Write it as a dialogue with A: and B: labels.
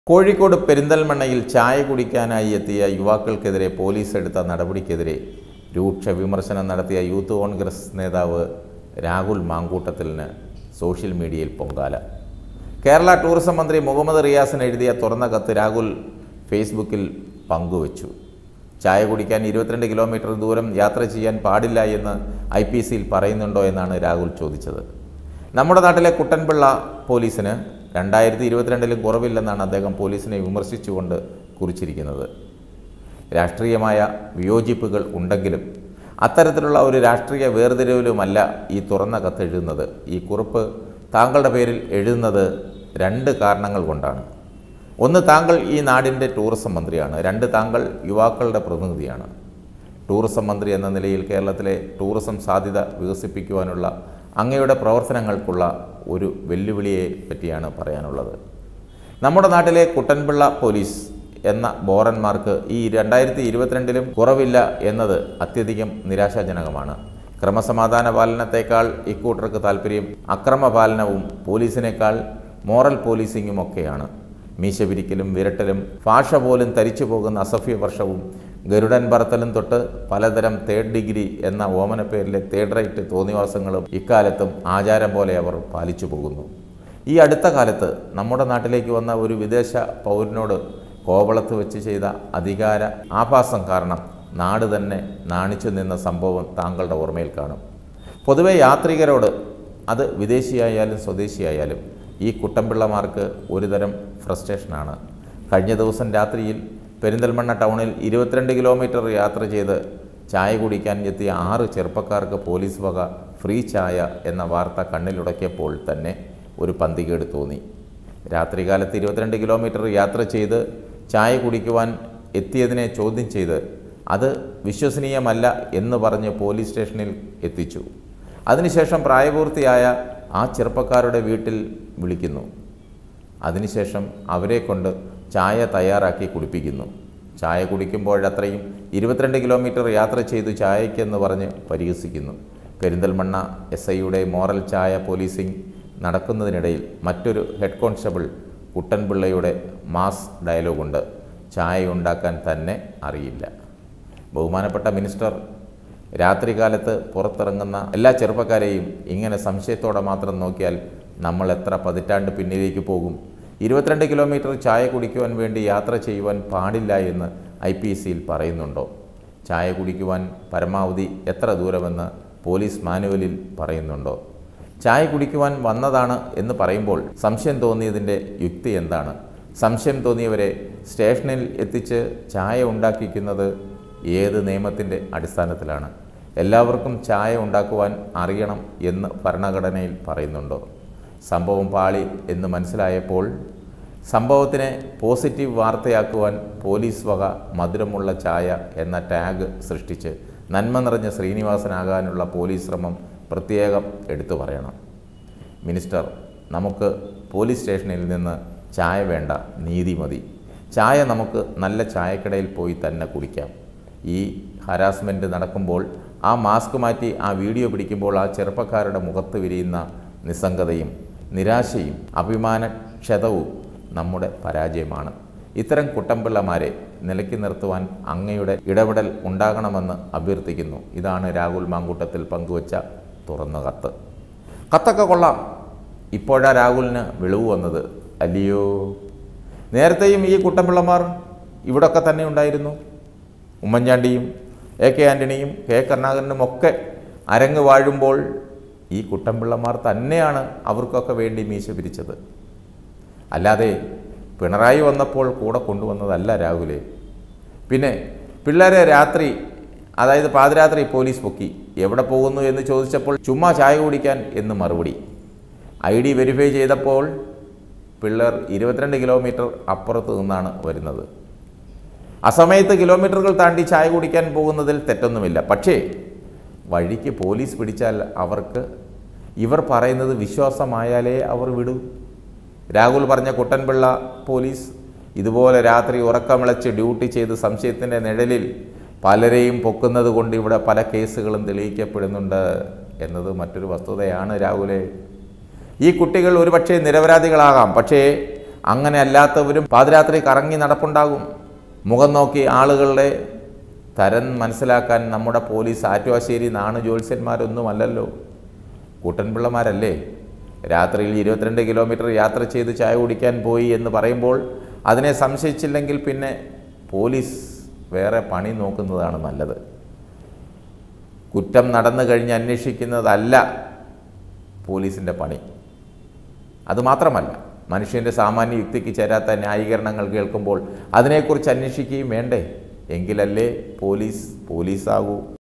A: കോഴിക്കോട് പെരിന്തൽമണ്ണയിൽ ചായ കുടിക്കാനായി എത്തിയ യുവാക്കൾക്കെതിരെ പോലീസ് എടുത്ത നടപടിക്കെതിരെ രൂക്ഷ വിമർശനം നടത്തിയ യൂത്ത് കോൺഗ്രസ് നേതാവ് രാഹുൽ മാങ്കൂട്ടത്തിലിന് സോഷ്യൽ മീഡിയയിൽ പൊങ്കാല കേരള ടൂറിസം മന്ത്രി മുഹമ്മദ് റിയാസിന് എഴുതിയ തുറന്ന കത്ത് രാഹുൽ ഫേസ്ബുക്കിൽ പങ്കുവച്ചു ചായ കുടിക്കാൻ ഇരുപത്തിരണ്ട് കിലോമീറ്റർ ദൂരം യാത്ര ചെയ്യാൻ പാടില്ല എന്ന് ഐ പി സിയിൽ പറയുന്നുണ്ടോ എന്നാണ് രാഹുൽ ചോദിച്ചത് നമ്മുടെ നാട്ടിലെ കുട്ടൻപിള്ള പോലീസിന് രണ്ടായിരത്തി ഇരുപത്തിരണ്ടിലും കുറവില്ലെന്നാണ് അദ്ദേഹം പോലീസിനെ വിമർശിച്ചുകൊണ്ട് കുറിച്ചിരിക്കുന്നത് രാഷ്ട്രീയമായ വിയോജിപ്പുകൾ ഉണ്ടെങ്കിലും അത്തരത്തിലുള്ള ഒരു രാഷ്ട്രീയ വേർതിരിവിലുമല്ല ഈ തുറന്ന കത്ത് എഴുതുന്നത് ഈ കുറിപ്പ് താങ്കളുടെ പേരിൽ എഴുതുന്നത് രണ്ട് കാരണങ്ങൾ കൊണ്ടാണ് ഒന്ന് താങ്കൾ ഈ നാടിൻ്റെ ടൂറിസം മന്ത്രിയാണ് രണ്ട് താങ്കൾ യുവാക്കളുടെ പ്രതിനിധിയാണ് ടൂറിസം മന്ത്രി എന്ന നിലയിൽ കേരളത്തിലെ ടൂറിസം സാധ്യത വികസിപ്പിക്കുവാനുള്ള അങ്ങയുടെ പ്രവർത്തനങ്ങൾക്കുള്ള ഒരു വെല്ലുവിളിയെ പറ്റിയാണ് പറയാനുള്ളത് നമ്മുടെ നാട്ടിലെ കുട്ടൻപിള്ള പോലീസ് എന്ന ബോറന്മാർക്ക് ഈ രണ്ടായിരത്തി ഇരുപത്തിരണ്ടിലും കുറവില്ല എന്നത് അത്യധികം നിരാശാജനകമാണ് ക്രമസമാധാന പാലനത്തേക്കാൾ ഇക്കൂട്ടർക്ക് താല്പര്യം അക്രമപാലനവും പോലീസിനേക്കാൾ മോറൽ പോലീസിങ്ങും ഒക്കെയാണ് മീശ പിരിക്കലും വിരട്ടലും ഭാഷ പോലും തരിച്ചു പോകുന്ന അസഭ്യ വർഷവും ഗരുഡൻ പറത്തലും തൊട്ട് പലതരം തേർഡ് ഡിഗ്രി എന്ന ഓമന പേരിലെ തേർഡ് റൈറ്റ് തോന്നിവാസങ്ങളും ഇക്കാലത്തും ആചാരം പോലെ അവർ പാലിച്ചു പോകുന്നു ഈ അടുത്ത കാലത്ത് നമ്മുടെ നാട്ടിലേക്ക് വന്ന ഒരു വിദേശ പൗരനോട് കോവളത്ത് വെച്ച് ചെയ്ത അധികാര ആഭാസം കാരണം നാട് തന്നെ നാണിച്ചു നിന്ന സംഭവം താങ്കളുടെ ഓർമ്മയിൽ കാണും പൊതുവെ യാത്രികരോട് അത് വിദേശിയായാലും സ്വദേശിയായാലും ഈ കുട്ടമ്പിള്ളമാർക്ക് ഒരുതരം ഫ്രസ്ട്രേഷനാണ് കഴിഞ്ഞ ദിവസം രാത്രിയിൽ പെരിന്തൽമണ്ണ ടൗണിൽ ഇരുപത്തിരണ്ട് കിലോമീറ്റർ യാത്ര ചെയ്ത് ചായ കുടിക്കാൻ എത്തിയ ആറ് ചെറുപ്പക്കാർക്ക് പോലീസ് വക ഫ്രീ ചായ എന്ന വാർത്ത കണ്ണിലുടക്കിയപ്പോൾ തന്നെ ഒരു പന്തികേട് തോന്നി രാത്രികാലത്ത് ഇരുപത്തിരണ്ട് കിലോമീറ്റർ യാത്ര ചെയ്ത് ചായ കുടിക്കുവാൻ എത്തിയതിനെ ചോദ്യം ചെയ്ത് അത് വിശ്വസനീയമല്ല എന്ന് പറഞ്ഞ് പോലീസ് സ്റ്റേഷനിൽ എത്തിച്ചു അതിനുശേഷം പ്രായപൂർത്തിയായ ആ ചെറുപ്പക്കാരുടെ വീട്ടിൽ വിളിക്കുന്നു അതിനുശേഷം അവരെ കൊണ്ട് ചായ തയ്യാറാക്കി കുടിപ്പിക്കുന്നു ചായ കുടിക്കുമ്പോഴത്രയും ഇരുപത്തിരണ്ട് കിലോമീറ്റർ യാത്ര ചെയ്തു ചായയ്ക്കെന്ന് പറഞ്ഞ് പരിഹസിക്കുന്നു പെരിന്തൽമണ്ണ എസ് ഐയുടെ മോറൽ ചായ പോലീസിംഗ് നടക്കുന്നതിനിടയിൽ മറ്റൊരു ഹെഡ് കോൺസ്റ്റബിൾ കുട്ടൻപിള്ളയുടെ മാസ് ഡയലോഗുണ്ട് ചായ ഉണ്ടാക്കാൻ തന്നെ അറിയില്ല ബഹുമാനപ്പെട്ട മിനിസ്റ്റർ രാത്രികാലത്ത് പുറത്തിറങ്ങുന്ന എല്ലാ ചെറുപ്പക്കാരെയും ഇങ്ങനെ സംശയത്തോടെ മാത്രം നോക്കിയാൽ നമ്മൾ എത്ര പതിറ്റാണ്ട് പിന്നിലേക്ക് പോകും ഇരുപത്തിരണ്ട് കിലോമീറ്റർ ചായ കുടിക്കുവാൻ വേണ്ടി യാത്ര ചെയ്യുവാൻ പാടില്ല എന്ന് ഐ പി സിയിൽ പറയുന്നുണ്ടോ ചായ കുടിക്കുവാൻ പരമാവധി എത്ര ദൂരമെന്ന് പോലീസ് മാനുവലിൽ പറയുന്നുണ്ടോ ചായ കുടിക്കുവാൻ വന്നതാണ് എന്ന് പറയുമ്പോൾ സംശയം തോന്നിയതിൻ്റെ യുക്തി എന്താണ് സംശയം തോന്നിയവരെ സ്റ്റേഷനിൽ എത്തിച്ച് ചായ ഉണ്ടാക്കിക്കുന്നത് ഏത് നിയമത്തിൻ്റെ അടിസ്ഥാനത്തിലാണ് എല്ലാവർക്കും ചായ ഉണ്ടാക്കുവാൻ അറിയണം എന്ന് ഭരണഘടനയിൽ പറയുന്നുണ്ടോ സംഭവം പാളി എന്ന് മനസ്സിലായപ്പോൾ സംഭവത്തിനെ പോസിറ്റീവ് വാർത്തയാക്കുവാൻ പോലീസ് വക മധുരമുള്ള ചായ എന്ന ടാഗ് സൃഷ്ടിച്ച് നന്മ നിറഞ്ഞ ശ്രീനിവാസനാകാനുള്ള പോലീസ് ശ്രമം പ്രത്യേകം എടുത്തു പറയണം മിനിസ്റ്റർ നമുക്ക് പോലീസ് സ്റ്റേഷനിൽ നിന്ന് ചായ വേണ്ട നീതി മതി ചായ നമുക്ക് നല്ല ചായക്കടയിൽ പോയി തന്നെ കുടിക്കാം ഈ ഹരാസ്മെൻറ്റ് നടക്കുമ്പോൾ ആ മാസ്ക് മാറ്റി ആ വീഡിയോ പിടിക്കുമ്പോൾ ആ ചെറുപ്പക്കാരുടെ മുഖത്ത് വിരിയുന്ന നിസ്സംഗതയും നിരാശയും അഭിമാനക്ഷതവും നമ്മുടെ പരാജയമാണ് ഇത്തരം കുട്ടമ്പിള്ളമാരെ നിലയ്ക്ക് നിർത്തുവാൻ അങ്ങയുടെ ഇടപെടൽ ഉണ്ടാകണമെന്ന് അഭ്യർത്ഥിക്കുന്നു ഇതാണ് രാഹുൽ മാങ്കൂട്ടത്തിൽ പങ്കുവച്ച തുറന്ന കത്ത് കത്തൊക്കെ കൊള്ളാം ഇപ്പോഴാ രാഹുലിന് വിളിവ് വന്നത് അല്ലയോ നേരത്തെയും ഈ കുട്ടമ്പിള്ളമാർ ഇവിടൊക്കെ തന്നെ ഉണ്ടായിരുന്നു ഉമ്മൻചാണ്ടിയും എ കെ ആൻ്റണിയും കെ കരുണാകരനും ഒക്കെ അരങ്ങ് വാഴുമ്പോൾ ഈ കുട്ടമ്പിള്ളമാർ തന്നെയാണ് അവർക്കൊക്കെ വേണ്ടി മീശ പിരിച്ചത് അല്ലാതെ പിണറായി വന്നപ്പോൾ കൂടെ കൊണ്ടുവന്നതല്ല രാഹുലെ പിന്നെ പിള്ളേരെ രാത്രി അതായത് പാതിരാത്രി പോലീസ് പൊക്കി എവിടെ പോകുന്നു എന്ന് ചോദിച്ചപ്പോൾ ചുമ്മാ ചായ കുടിക്കാൻ എന്ന് മറുപടി ഐ ഡി വെരിഫൈ ചെയ്തപ്പോൾ പിള്ളേർ ഇരുപത്തിരണ്ട് കിലോമീറ്റർ അപ്പുറത്ത് നിന്നാണ് വരുന്നത് അസമയത്ത് കിലോമീറ്ററുകൾ താണ്ടി ചായ കുടിക്കാൻ പോകുന്നതിൽ തെറ്റൊന്നുമില്ല പക്ഷേ വഴിക്ക് പോലീസ് പിടിച്ചാൽ അവർക്ക് ഇവർ പറയുന്നത് വിശ്വാസമായാലേ അവർ വിടൂ രാഹുൽ പറഞ്ഞ കുട്ടൻപിള്ള പോലീസ് ഇതുപോലെ രാത്രി ഉറക്കമിളച്ച് ഡ്യൂട്ടി ചെയ്ത് സംശയത്തിൻ്റെ നിഴലിൽ പലരെയും പൊക്കുന്നത് കൊണ്ട് ഇവിടെ പല കേസുകളും തെളിയിക്കപ്പെടുന്നുണ്ട് എന്നത് മറ്റൊരു വസ്തുതയാണ് രാഹുലെ ഈ കുട്ടികൾ ഒരുപക്ഷെ നിരപരാധികളാകാം പക്ഷേ അങ്ങനെ അല്ലാത്തവരും പാതിരാത്രി കറങ്ങി നടപ്പുണ്ടാകും മുഖം നോക്കി ആളുകളുടെ തരം മനസ്സിലാക്കാൻ നമ്മുടെ പോലീസ് ആറ്റുവാശ്ശേരി നാണു ജ്യോത്സ്യന്മാരൊന്നുമല്ലല്ലോ കൂട്ടൻപിള്ളമാരല്ലേ രാത്രിയിൽ ഇരുപത്തിരണ്ട് കിലോമീറ്റർ യാത്ര ചെയ്ത് ചായ കുടിക്കാൻ പോയി എന്ന് പറയുമ്പോൾ അതിനെ സംശയിച്ചില്ലെങ്കിൽ പിന്നെ പോലീസ് വേറെ പണി നോക്കുന്നതാണ് നല്ലത് കുറ്റം നടന്നു കഴിഞ്ഞ് അന്വേഷിക്കുന്നതല്ല പോലീസിൻ്റെ പണി അതുമാത്രമല്ല മനുഷ്യൻ്റെ സാമാന്യ യുക്തിക്ക് ചേരാത്ത ന്യായീകരണങ്ങൾ കേൾക്കുമ്പോൾ അതിനെക്കുറിച്ച് അന്വേഷിക്കുകയും വേണ്ടേ എങ്കിലല്ലേ പോലീസ് പോലീസാകൂ